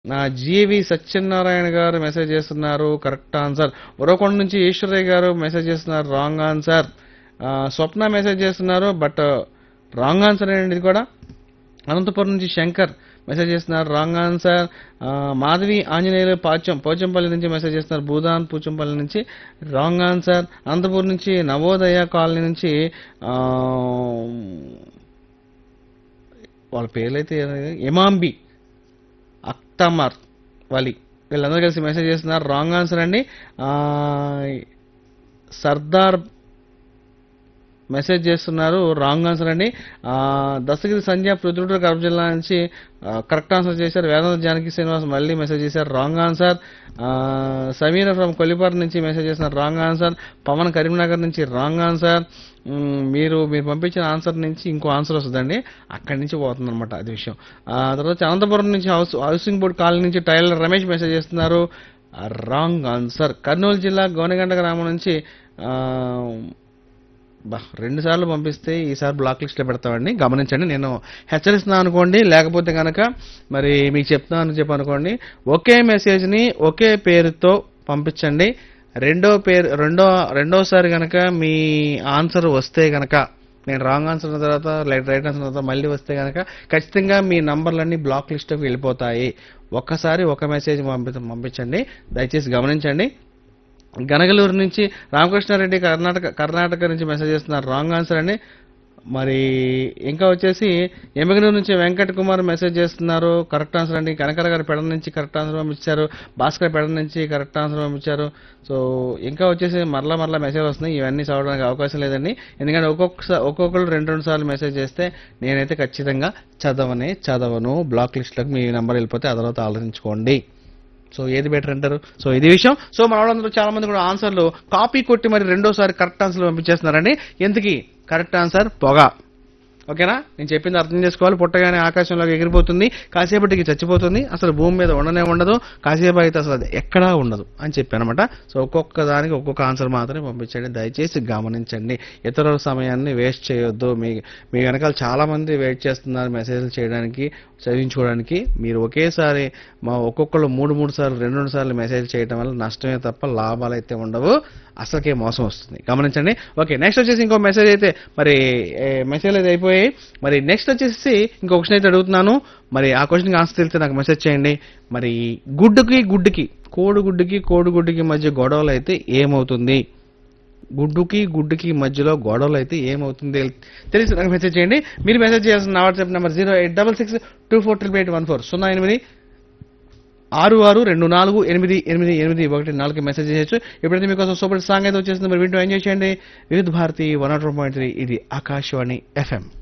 నా జీవి సత్యనారాయణ గారు మెసేజ్ చేస్తున్నారు కరెక్ట్ ఆన్సర్ ఉరవకొండ నుంచి ఈశ్వరయ్య గారు మెసేజ్ చేస్తున్నారు రాంగ్ ఆన్సర్ ఆ, స్వప్న మెసేజ్ చేస్తున్నారు బట్ రాంగ్ ఆన్సర్ అండి ఇది కూడా అనంతపురం నుంచి శంకర్ మెసేజ్ చేస్తున్నారు రాంగ్ ఆన్సర్ ఆ, మాధవి ఆంజనేయులు పాచం పోచంపల్లి నుంచి మెసేజ్ చేస్తున్నారు భూదాన్ పూచంపల్లి నుంచి రాంగ్ ఆన్సర్ అనంతపురం నుంచి నవోదయ కాలనీ నుంచి ఆ, వాళ్ళ పేర్లైతే ఎమాంబి అక్తమర్ వలి వీళ్ళందరూ కలిసి మెసేజ్ చేస్తున్నారు రాంగ్ ఆన్సర్ అండి ఆ, సర్దార్ మెసేజ్ చేస్తున్నారు రాంగ్ ఆన్సర్ అండి ఆ, దశగిరి సంధ్య పృథ్వీడు కడప జిల్లా నుంచి ఆ, కరెక్ట్ ఆన్సర్ చేశారు వేదాంత జానకి శ్రీనివాస్ మళ్ళీ మెసేజ్ చేశారు రాంగ్ ఆన్సర్ ఆ, సమీర ఫ్రమ్ కొల్లిపార్ నుంచి మెసేజ్ చేస్తున్నారు రాంగ్ ఆన్సర్ పవన్ కరీంనగర్ నుంచి రాంగ్ ఆన్సర్ మ్, మీరు మీరు పంపించిన ఆన్సర్ నుంచి ఇంకో ఆన్సర్ వస్తుందండి అక్కడి నుంచి పోతుంది అనమాట అది విషయం ఆ తర్వాత అనంతపురం నుంచి హౌస్ హౌసింగ్ బోర్డ్ కాలనీ నుంచి టైలర్ రమేష్ మెసేజ్ చేస్తున్నారు రాంగ్ ఆన్సర్ కర్నూలు జిల్లా గోనెగండ గ్రామం నుంచి ఆ, బా రెండు సార్లు పంపిస్తే ఈసారి బ్లాక్ లిస్ట్లో పెడతామండి గమనించండి నేను హెచ్చరిస్తున్నాను అనుకోండి లేకపోతే కనుక మరి మీకు చెప్తున్నాను చెప్పి అనుకోండి ఒకే మెసేజ్ని ఒకే పేరుతో పంపించండి రెండో పేరు రెండో రెండోసారి కనుక మీ ఆన్సర్ వస్తే కనుక నేను రాంగ్ ఆన్సర్ అన్న తర్వాత రైట్ రైట్ ఆన్సర్ తర్వాత మళ్ళీ వస్తే కనుక ఖచ్చితంగా మీ నంబర్లన్నీ బ్లాక్ లిస్ట్లోకి వెళ్ళిపోతాయి ఒక్కసారి ఒక మెసేజ్ పంపి పంపించండి దయచేసి గమనించండి గనగలూరు నుంచి రామకృష్ణారెడ్డి కర్ణాటక కర్ణాటక నుంచి మెసేజ్ చేస్తున్నారు రాంగ్ ఆన్సర్ అండి మరి ఇంకా వచ్చేసి ఎమగనూరు నుంచి వెంకట్ కుమార్ మెసేజ్ చేస్తున్నారు కరెక్ట్ ఆన్సర్ అండి కనకర గారు పెడ నుంచి కరెక్ట్ ఆన్సర్ పంపించారు భాస్కర్ పెడ నుంచి కరెక్ట్ ఆన్సర్ పంపించారు సో ఇంకా వచ్చేసి మరలా మరలా మెసేజ్ వస్తున్నాయి ఇవన్నీ చదవడానికి అవకాశం లేదండి ఎందుకంటే ఒక్కొక్కసారి ఒక్కొక్కరు రెండు రెండు సార్లు మెసేజ్ చేస్తే నేనైతే ఖచ్చితంగా చదవనే చదవను బ్లాక్ లిస్ట్లోకి మీ నెంబర్ వెళ్ళిపోతే ఆ తర్వాత ఆలోచించుకోండి సో ఏది బెటర్ అంటారు సో ఇది విషయం సో మన వాళ్ళందరూ చాలా మంది కూడా ఆన్సర్లు కాపీ కొట్టి మరి రెండోసారి కరెక్ట్ ఆన్సర్లు పంపించేస్తున్నారండి ఎందుకు కరెక్ట్ ఆన్సర్ పొగ ఓకేనా నేను చెప్పింది అర్థం చేసుకోవాలి పుట్టగానే ఆకాశంలోకి ఎగిరిపోతుంది కాసేపటికి చచ్చిపోతుంది అసలు భూమి మీద ఉండనే ఉండదు కాసేపు అయితే అసలు అది ఎక్కడా ఉండదు అని చెప్పానమాట సో ఒక్కొక్క దానికి ఒక్కొక్క ఆన్సర్ మాత్రమే పంపించండి దయచేసి గమనించండి ఇతరుల సమయాన్ని వేస్ట్ చేయొద్దు మీ మీ వెనకాల చాలా మంది వెయిట్ చేస్తున్నారు మెసేజ్లు చేయడానికి చదివించుకోవడానికి మీరు ఒకేసారి మా ఒక్కొక్కరు మూడు మూడు సార్లు రెండు రెండు సార్లు మెసేజ్ చేయడం వల్ల నష్టమే తప్ప లాభాలు అయితే ఉండవు అసలుకే మోసం వస్తుంది గమనించండి ఓకే నెక్స్ట్ వచ్చేసి ఇంకో మెసేజ్ అయితే మరి మెసేజ్ అయితే అయిపోయాయి మరి నెక్స్ట్ వచ్చేసి ఇంకో క్వశ్చన్ అయితే అడుగుతున్నాను మరి ఆ క్వశ్చన్కి ఆన్సర్ తెలిస్తే నాకు మెసేజ్ చేయండి మరి గుడ్డుకి గుడ్డుకి కోడిగుడ్డుకి కోడిగుడ్డుకి మధ్య గొడవలు అయితే ఏమవుతుంది గుడ్డుకి గుడ్డుకి మధ్యలో గొడవలు అయితే ఏమవుతుంది తెలిసి నాకు మెసేజ్ చేయండి మీరు మెసేజ్ చేయాల్సిన నా WhatsApp number zero eight double six two four triple eight one four సున్నా ఎనిమిది ఆరు ఆరు రెండు నాలుగు ఎనిమిది ఎనిమిది ఎనిమిది ఒకటి నాలుగు మెసేజ్ చేయొచ్చు ఎప్పుడైతే మీకోసం సూపర్ సాంగ్ అయితే వచ్చేసింది మరి వింటూ ఎంజాయ్ చేయండి Vividh Bharati one naught point three ఇది ఆకాశవాణి ఎఫ్ఎం